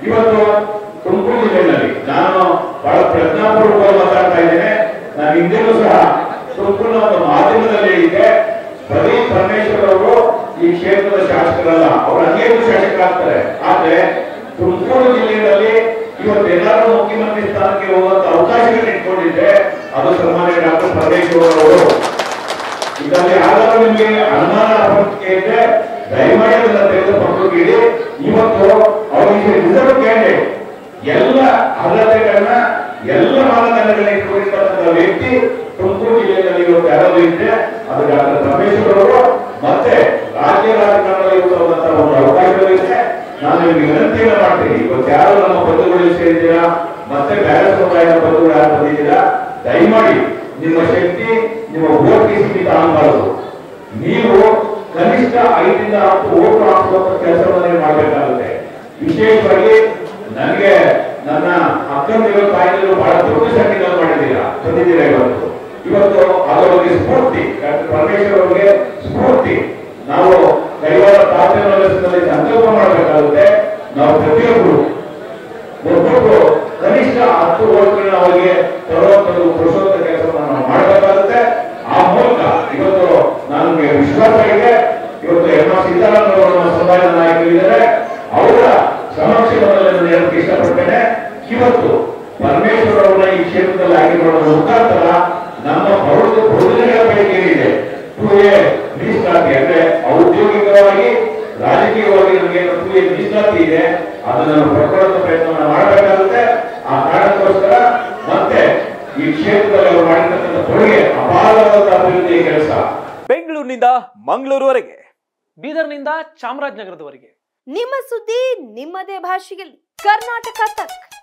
ಇವತ್ತು ತುಮಕೂರು ಜಿಲ್ಲೆಯಲ್ಲಿ ನಾನು ಬಹಳ ಪ್ರಜ್ಞಾಪೂರ್ವಕವಾಗಿ ಮಾತಾಡ್ತಾ ಇದ್ದೇನೆ ನಾನು ಹಿಂದೆನೂ ಸಹ ತುಮಕೂರಿನ ಒಂದು ಮಾಧ್ಯಮದಲ್ಲಿ ಹೇಳಿದ್ದೆ ಬರೀ ಪರಮೇಶ್ವರ್ ಅವರು ಈ ಕ್ಷೇತ್ರದ ಶಾಸಕರಲ್ಲ ಅವರು ಅನೇಕ ಶಾಸಕರಾಗ್ತಾರೆ ಆದ್ರೆ ತುಮಕೂರು ಜಿಲ್ಲೆಯಲ್ಲಿ ಇವತ್ತು ಎಲ್ಲರೂ ಮುಖ್ಯಮಂತ್ರಿ ಸ್ಥಾನಕ್ಕೆ ಹೋಗುವಂತ ಅವಕಾಶಗಳು ಇಟ್ಕೊಂಡಿದ್ರೆ ಅದು ಸನ್ಮಾನ್ಯ ಡಾಕ್ಟರ್ ಪರಮೇಶ್ವರ್ ಅವರು ಇದರಲ್ಲಿ ಯಾರಾದ್ರೂ ನಿಮಗೆ ಅನುಮಾನ ಅಪನಂಬಿಕೆ ಇದ್ರೆ ದಯಮಾಡಿ ಅದನ್ನ ತೆಗೆದುಕೊಂಡು ಇವತ್ತು ಅವರಿಗೆ ರಿಸರ್ವ್ ಕ್ಯಾಂಡಿಡೇಟ್ ಎಲ್ಲ ಅರ್ಹತೆಗಳನ್ನ ಎಲ್ಲ ಮಾನದಂಡಗಳನ್ನ ಇಟ್ಕೊಂಡಿರ್ತಕ್ಕಂಥ ವ್ಯಕ್ತಿ ತುಮಕೂರು ಜಿಲ್ಲೆಯಲ್ಲಿ ಇವತ್ತು ಯಾರಾದ್ರೂ ಇದ್ರೆ ಅದು ಡಾಕ್ಟರ್ ಪರಮೇಶ್ವರ್ ಅವರು ಮತ್ತೆ ರಾಜ್ಯ ರಾಜಕಾರಣದಲ್ಲಿ ಇರುವಂತಹ ಒಂದು ಅವಕಾಶಗಳಿದೆ ನಾನು ನಿಮಗೆ ವಿನಂತಿಯನ್ನ ಮಾಡ್ತೀನಿ ಇವತ್ತು ಯಾರು ನಮ್ಮ ಬಂಧುಗಳು ಸೇರಿದ್ದೀರಾ ಮತ್ತೆ ಬೇರೆ ಸಮುದಾಯದ ಬಂಧುಗಳು ಯಾರು ಬಂದಿದ್ದೀರಾ ದಯಮಾಡಿ ನಿಮ್ಮ ಶಕ್ತಿ ನಿಮ್ಮ ಓಟ್ಗೆ ಸೀಮಿತ ಆಗಬಾರದು ನೀವು ಕನಿಷ್ಠ ಐದರಿಂದ ಹತ್ತು ಓಟು ಹಾಕುವಂತ ಕೆಲಸವನ್ನೇ ಮಾಡಬೇಕಾಗುತ್ತೆ ವಿಶೇಷವಾಗಿ ನನಗೆ ನನ್ನ ಅಕ್ಕಂದಿರೋ ತಾಯಿಗಳು ಬಹಳ ದೊಡ್ಡ ಸಂಖ್ಯೆಯಲ್ಲಿ ಮಾಡಿದ್ದೀರಾ ಬಂದಿದ್ದೀರಾ ಇವತ್ತು ಇವತ್ತು ಅದರೊಳಗೆ ಸ್ಫೂರ್ತಿ ಡಾಕ್ಟರ್ ಪರಮೇಶ್ವರ್ ಅವರಿಗೆ ಸ್ಫೂರ್ತಿ ನಾವು ಕೈವಾರ ಪ್ರಾರ್ಥನೆ ಸಂಕಲ್ಪ ಮಾಡಬೇಕಾಗುತ್ತೆ ನಾವು ಪ್ರತಿಯೊಬ್ಬರು ಒಬ್ಬೊಬ್ಬರು ಕನಿಷ್ಠ ಹತ್ತು ಓಟ್ಗಳನ್ನ ಅವರಿಗೆ ತರುವಂತದ್ದು ಕೊಡಿಸುವಂತ ಕೆಲಸವನ್ನು ನಾವು ಮಾಡಬೇಕಾಗುತ್ತೆ ಆ ಮೂಲಕ ಇವತ್ತು ನನಗೆ ವಿಶ್ವಾಸ ಇದೆ ಇವತ್ತು ಎಂ ಆರ್ ಸೀತಾರಾಮನ್ ನಮ್ಮ ಸಮುದಾಯದ ನಾಯಕರಿದ್ದಾರೆ ಅವರ ಸಮಕ್ಷಮದಲ್ಲಿ ನಾನು ಹೇಳಕ್ಕೆ ಇಷ್ಟಪಡ್ತೇನೆ ಇವತ್ತು ಪರಮೇಶ್ವರ್ ಅವರನ್ನ ಈ ಕ್ಷೇತ್ರದಲ್ಲಿ ಆಯ್ಕೆ ಮಾಡೋದ್ರ ಮುಖಾಂತರ ನಮ್ಮ ಬೌದ್ಧ ಬೋಧನೆಗಳ ಬೇಡಿಕೆ ಏನಿದೆ ಟು ಎ ಮೀಸಲಾತಿ ಅಂದ್ರೆ ಔದ್ಯೋಗಿಕವಾಗಿ ರಾಜಕೀಯವಾಗಿ ನಮಗೆ ಟು ಎ ಮೀಸಲಾತಿ ಇದೆ ಅದನ್ನು ನಾವು ಪಡ್ಕೊಳ್ಳುವಂತ ಪ್ರಯತ್ನವನ್ನು ಮಾಡಬೇಕಾಗುತ್ತೆ ಆ ಕಾರಣಕ್ಕೋಸ್ಕರ ಮತ್ತೆ ಈ ಕ್ಷೇತ್ರದಲ್ಲಿ ಅವರು ಮಾಡಿರ್ತಕ್ಕಂಥ ಕೊಡುಗೆ ಅಪಾರವಾದ ಅಭಿವೃದ್ಧಿ ಕೆಲಸ ಬೆಂಗಳೂರಿನಿಂದ ಮಂಗಳೂರುವರೆಗೆ ಬೀದರ್ನಿಂದ ಚಾಮರಾಜನಗರದವರೆಗೆ ನಿಮ್ಮ ಸುದ್ದಿ ನಿಮ್ಮದೇ ಭಾಷೆಯಲ್ಲಿ ಕರ್ನಾಟಕ ತಕ್